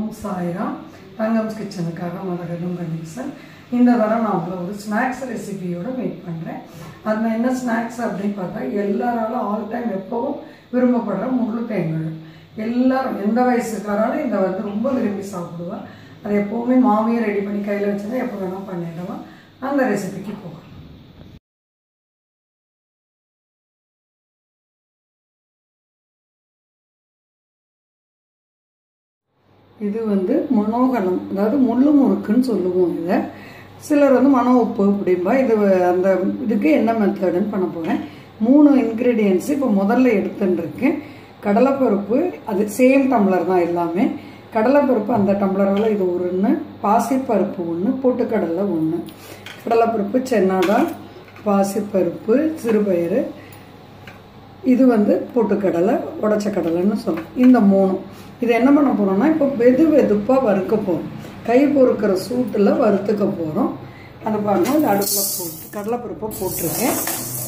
ஓம் சாய்ராம் தங்கம்ஸ் கிச்சனுக்காக மதகதும் கணேசன் இந்த வாரம் நான் உங்களை ஒரு ஸ்நாக்ஸ் ரெசிபியோட மீட் பண்ணுறேன் அதில் என்ன ஸ்நாக்ஸ் அப்படின்னு பார்த்தா எல்லாராலும் ஆல் டைம் எப்பவும் விரும்பப்படுற முள்ளு தேங்காய் எல்லாரும் எந்த வயசுக்காராலும் இதை வந்து ரொம்ப விரும்பி சாப்பிடுவா அது எப்போவுமே மாமியை ரெடி பண்ணி கையில் வச்சுன்னா எப்போ வேணால் பண்ணிடலாம் அந்த ரெசிபிக்கு போகலாம் இது வந்து மனோகலம் அதாவது முள்ளு முறுக்குன்னு சொல்லுவோம் இதை சிலர் வந்து மனோ உப்பு அப்படிம்பா இது அந்த இதுக்கு என்ன மெத்தடுன்னு பண்ண போகிறேன் மூணு இன்க்ரீடியன்ஸ் இப்போ முதல்ல எடுத்துட்டுருக்கேன் கடலைப்பருப்பு அது சேம் டம்ளர் தான் எல்லாமே கடலைப்பருப்பு அந்த டம்ளரால் இது ஒன்று பாசிப்பருப்பு ஒன்று பொட்டுக்கடலை ஒன்று கடலைப்பருப்பு சென்னாடால் பாசிப்பருப்பு சிறுபயிறு இது வந்து பொட்டுக்கடலை உடச்ச கடலைன்னு சொல்லும் இந்த மூணும் இது என்ன பண்ண போகிறோம்னா இப்போ வெது வெதுப்பாக வறுக்க போகிறோம் கை பொறுக்கிற சூட்டில் வறுத்துக்க போகிறோம் அதை பாருங்க இந்த அடுப்பில் போட்டு கடலைப்பருப்பை போட்டிருக்கேன்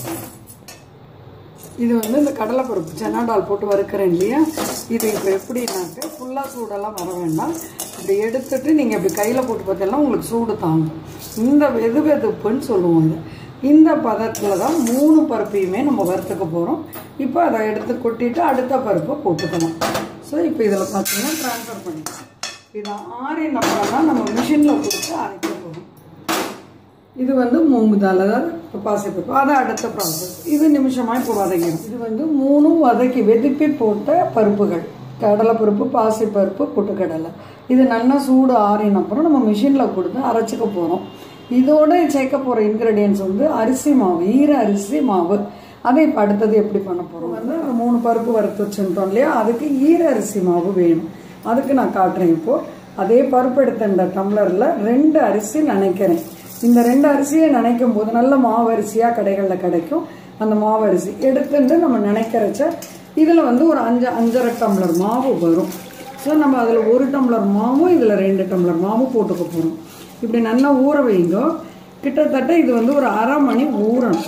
இது வந்து இந்த கடலைப்பருப்பு சென்னாடால் போட்டு வறுக்கிறேன் இல்லையா இது இப்போ எப்படின்னாக்க ஃபுல்லாக சூடெல்லாம் வர வேண்டாம் இப்படி எடுத்துட்டு நீங்கள் இப்படி கையில் போட்டு பார்த்தீங்கன்னா உங்களுக்கு சூடு தாங்கும் இந்த வெது வெதுப்புன்னு சொல்லுவோம் இது இந்த பதத்தில் தான் மூணு பருப்பையுமே நம்ம வறுத்துக்க போகிறோம் இப்போ அதை எடுத்து கொட்டிட்டு அடுத்த பருப்பை போட்டுக்கலாம் ஸோ இப்போ இதில் பார்த்தீங்கன்னா ட்ரான்ஸ்ஃபர் பண்ணிக்கலாம் இதை ஆறின அப்புறம் தான் நம்ம மிஷினில் கொடுத்து அரைக்க போகிறோம் இது வந்து மூங்கு தால் அதாவது பாசிப்பருப்பு அது அடுத்த ப்ராசஸ் இது நிமிஷமாக இப்போ வதங்கிடும் இது வந்து மூணும் வதக்கி வெதுப்பி போட்ட பருப்புகள் கடலைப்பருப்பு பாசிப்பருப்பு பொட்டுக்கடலை இது நல்லா சூடு ஆறின அப்புறம் நம்ம மிஷினில் கொடுத்து அரைச்சிக்க போகிறோம் இதோட சேர்க்க போகிற இன்க்ரீடியன்ஸ் வந்து அரிசி மாவு ஈர அரிசி மாவு அதை இப்போ அடுத்தது எப்படி பண்ண போகிறோம் வந்து அந்த மூணு பருப்பு வறுத்து வச்சுருந்தோம் இல்லையா அதுக்கு ஈர அரிசி மாவு வேணும் அதுக்கு நான் காட்டுறேன் இப்போது அதே பருப்பு எடுத்த இந்த டம்ளரில் ரெண்டு அரிசி நினைக்கிறேன் இந்த ரெண்டு அரிசியை நினைக்கும் போது நல்ல மாவு அரிசியாக கடைகளில் கிடைக்கும் அந்த மாவு அரிசி எடுத்துட்டு நம்ம நினைக்கிறச்ச இதில் வந்து ஒரு அஞ்சு அஞ்சரை டம்ளர் மாவு வரும் ஸோ நம்ம அதில் ஒரு டம்ளர் மாவும் இதில் ரெண்டு டம்ளர் மாவும் போட்டுக்க போகிறோம் இப்படி நல்லா ஊற வைங்க கிட்டத்தட்ட இது வந்து ஒரு அரை மணி ஊறணும்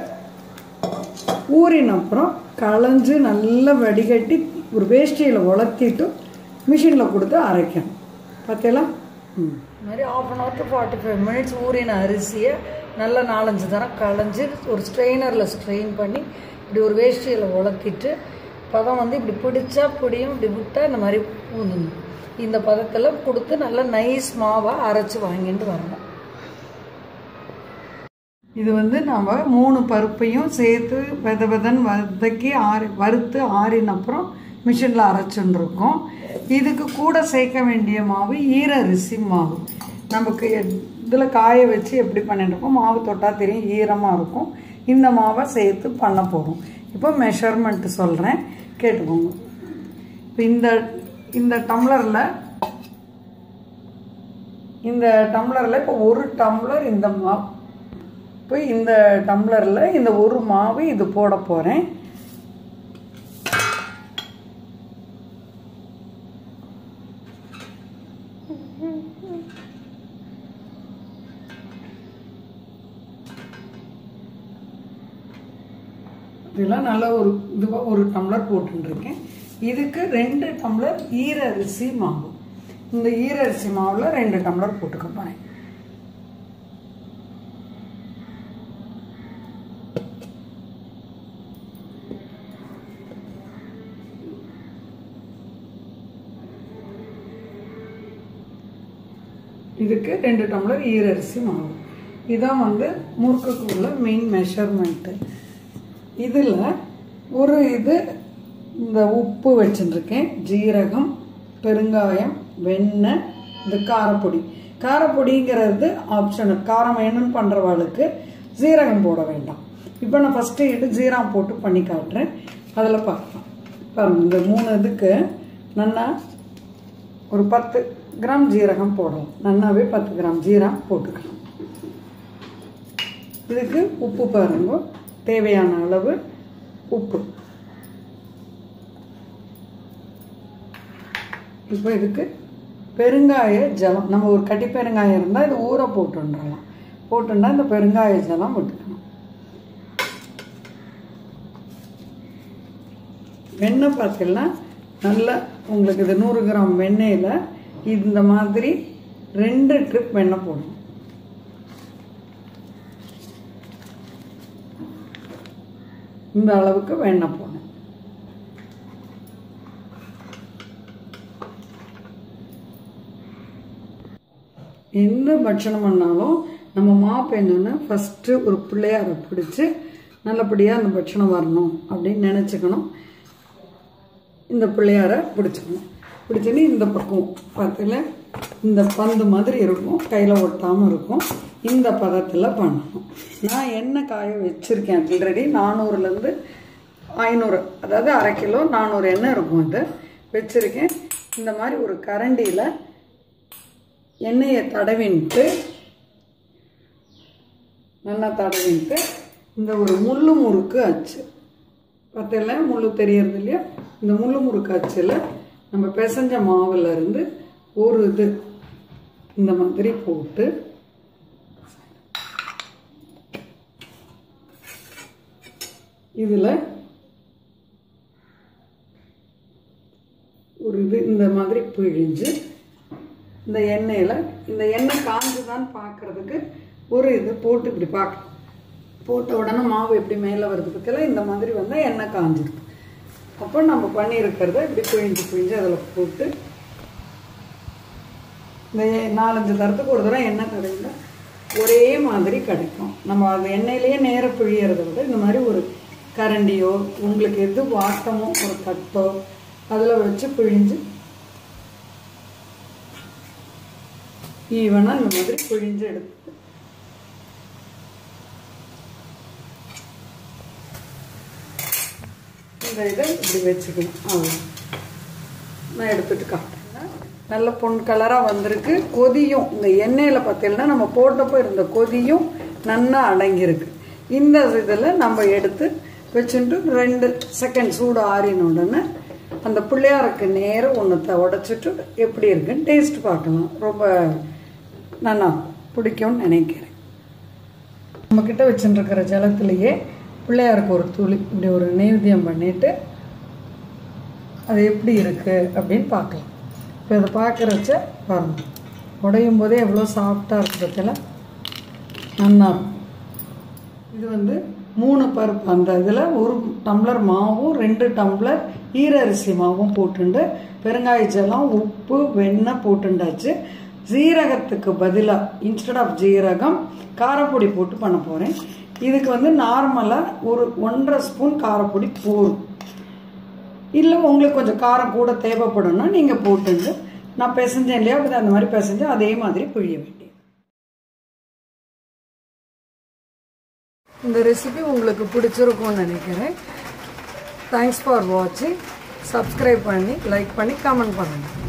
ஊறின அப்புறம் களைஞ்சு நல்லா வடிகட்டி ஒரு வேஷ்டியில் உலர்த்திட்டு மிஷினில் கொடுத்து அரைக்கணும் பார்த்தீங்களா ம் இது மாதிரி half an hour to forty five minutes ஊறின அரிசியை நல்லா நாலஞ்சு தரம் களைஞ்சி ஒரு ஸ்ட்ரெயினரில் ஸ்ட்ரெயின் பண்ணி இப்படி ஒரு வேஷ்டியில் உலர்த்திட்டு பதம் வந்து இப்படி பிடிச்சா பிடியும் இப்படி விட்டால் இந்த மாதிரி ஊதணும் இந்த பதத்தில் கொடுத்து நல்லா நைஸ் மாவாக அரைச்சி வாங்கிட்டு வரணும் இது வந்து நம்ம மூணு பருப்பையும் சேர்த்து வெத வெதன் வதக்கி ஆறி வறுத்து ஆறின அப்புறம் மிஷினில் அரைச்சுன்னு இருக்கோம் இதுக்கு கூட சேர்க்க வேண்டிய மாவு ஈர அரிசி மாவு நமக்கு இதில் காய வச்சு எப்படி பண்ணிட்டு இருக்கோம் மாவு தொட்டால் தெரியும் ஈரமாக இருக்கும் இந்த மாவை சேர்த்து பண்ண போகிறோம் இப்போ மெஷர்மெண்ட்டு சொல்கிறேன் கேட்டுக்கோங்க இப்போ இந்த இந்த டம்ளரில் இந்த டம்ளரில் இப்போ ஒரு டம்ளர் இந்த மா இப்போ இந்த டம்ளரில் இந்த ஒரு மாவு இது போட போகிறேன் இதெல்லாம் நல்லா ஒரு இதுவாக ஒரு டம்ளர் போட்டுருக்கேன் இதுக்கு ரெண்டு டம்ளர் ஈர அரிசி மாவு இந்த ஈர அரிசி மாவில் ரெண்டு டம்ளர் போட்டுக்க போகிறேன் இதுக்கு ரெண்டு டம்ளர் ஈரரிசி மாவு இதான் வந்து முறுக்குக்கு உள்ள மெயின் மெஷர்மெண்ட்டு இதில் ஒரு இது இந்த உப்பு வச்சுருக்கேன் ஜீரகம் பெருங்காயம் வெண்ணெய் இந்த காரப்பொடி காரப்பொடிங்கிறது ஆப்ஷனல் காரம் வேணும்னு பண்ணுறவாளுக்கு ஜீரகம் போட வேண்டாம் இப்போ நான் ஃபஸ்ட்டு இட்டு ஜீரகம் போட்டு பண்ணி காட்டுறேன் அதில் பார்க்கலாம் பாருங்கள் இந்த மூணு இதுக்கு நல்லா ஒரு பத்து கிராம் ஜீரகம் போடலாம் நன்னாவே பத்து கிராம் ஜீரகம் போட்டுக்கலாம் இதுக்கு உப்பு பாருங்க தேவையான அளவு உப்பு இப்போ இதுக்கு பெருங்காய ஜலம் நம்ம ஒரு கட்டி பெருங்காயம் இருந்தால் இது ஊற போட்டுன்றலாம் போட்டுன்னா இந்த பெருங்காய ஜலம் விட்டுக்கணும் வெண்ணெய் பார்த்தீங்கன்னா நல்லா உங்களுக்கு இது நூறு கிராம் வெண்ணெயில் இந்த மாதிரி ரெண்டு ட்ரிப் வெண்ணெய் போடணும் இந்த அளவுக்கு வெண்ணெய் போடணும் எந்த பட்சணம் பண்ணாலும் நம்ம மா பெஞ்சோன்னே ஃபஸ்ட்டு ஒரு பிள்ளையாரை பிடிச்சி நல்லபடியாக அந்த பட்சணம் வரணும் அப்படின்னு நினச்சிக்கணும் இந்த பிள்ளையாரை பிடிச்சிக்கணும் பிடிச்சின்னு இந்த பக்கம் பத்தில் இந்த பந்து மாதிரி இருக்கும் கையில் ஒட்டாமல் இருக்கும் இந்த பதத்தில் பண்ணணும் நான் எண்ணெய் காய வச்சுருக்கேன் ஆல்ரெடி நானூறுலேருந்து ஐநூறு அதாவது அரை கிலோ நானூறு எண்ணெய் இருக்கும் அது வச்சுருக்கேன் இந்த மாதிரி ஒரு கரண்டியில் எண்ணெயை தடவின்ட்டு நல்லா தடவின்ட்டு இந்த ஒரு முள்ளு முறுக்கு அச்சு பார்த்தல முள்ளு தெரியறது இல்லையா இந்த முள்ளு முறுக்கு அச்சில் நம்ம பிசைஞ்ச மாவுல இருந்து ஒரு இது இந்த மாதிரி போட்டு இதில் ஒரு இது இந்த மாதிரி பிழிஞ்சு இந்த எண்ணெயில் இந்த எண்ணெய் காஞ்சுதான்னு பார்க்கறதுக்கு ஒரு இது போட்டு இப்படி பார்க்கலாம் போட்ட உடனே மாவு எப்படி மேலே வருது பற்றில இந்த மாதிரி வந்தால் எண்ணெய் காஞ்சிருக்கு அப்போ நம்ம பண்ணியிருக்கிறத இப்படி பிழிஞ்சு பிழிஞ்சு அதில் போட்டு இந்த நாலஞ்சு தரத்துக்கு ஒரு தடவை எண்ணெய் கடையில் ஒரே மாதிரி கிடைக்கும் நம்ம அது எண்ணெயிலேயே நேர பிழியறத விட இந்த மாதிரி ஒரு கரண்டியோ உங்களுக்கு எது வாட்டமோ ஒரு தட்டோ அதில் வச்சு பிழிஞ்சு ஈவனாக இந்த மாதிரி பிழிஞ்சு எடுத்து இந்த இதை இப்படி வச்சுக்கணும் அவ்வளோ நான் எடுத்துட்டு காட்டுறேன் நல்ல பொன் கலராக வந்திருக்கு கொதியும் இந்த எண்ணெயில் பார்த்தீங்கன்னா நம்ம போட்டப்போ இருந்த கொதியும் நன்னா அடங்கியிருக்கு இந்த இதில் நம்ம எடுத்து வச்சுட்டு ரெண்டு செகண்ட் சூடு ஆறின உடனே அந்த பிள்ளையாருக்கு நேரம் ஒன்றத்தை உடச்சிட்டு எப்படி இருக்குன்னு டேஸ்ட் பார்க்கலாம் ரொம்ப நல்லா பிடிக்கும்னு நினைக்கிறேன் நம்மக்கிட்ட வச்சுட்டுருக்கிற ஜலத்திலேயே பிள்ளையாருக்கு ஒரு துளி இப்படி ஒரு நைவேத்தியம் பண்ணிட்டு அது எப்படி இருக்குது அப்படின்னு பார்க்கலாம் இப்போ இதை பார்க்குறச்ச பாருங்கள் உடையும் போதே எவ்வளோ சாஃப்டாக இருக்குது பற்றில நல்லா இருக்கும் இது வந்து மூணு பருப்பு அந்த இதில் ஒரு டம்ளர் மாவும் ரெண்டு டம்ளர் ஈரரிசி மாவும் போட்டுண்டு பெருங்காய ஜலம் உப்பு வெண்ணெய் போட்டுண்டாச்சு ஜீரகத்துக்கு பதிலாக இன்ஸ்டட் ஆஃப் ஜீரகம் காரப்பொடி போட்டு பண்ண போகிறேன் இதுக்கு வந்து நார்மலாக ஒரு ஒன்றரை ஸ்பூன் காரப்பொடி போதும் இல்லை உங்களுக்கு கொஞ்சம் காரம் கூட தேவைப்படும்னா நீங்கள் போட்டுங்க நான் பிசைஞ்சேன் இல்லையா அப்படி அந்த மாதிரி பிசைஞ்சு அதே மாதிரி புழிய வேண்டியது இந்த ரெசிபி உங்களுக்கு பிடிச்சிருக்கும்னு நினைக்கிறேன் தேங்க்ஸ் ஃபார் வாட்சிங் சப்ஸ்கிரைப் பண்ணி லைக் பண்ணி கமெண்ட் பண்ணுங்கள்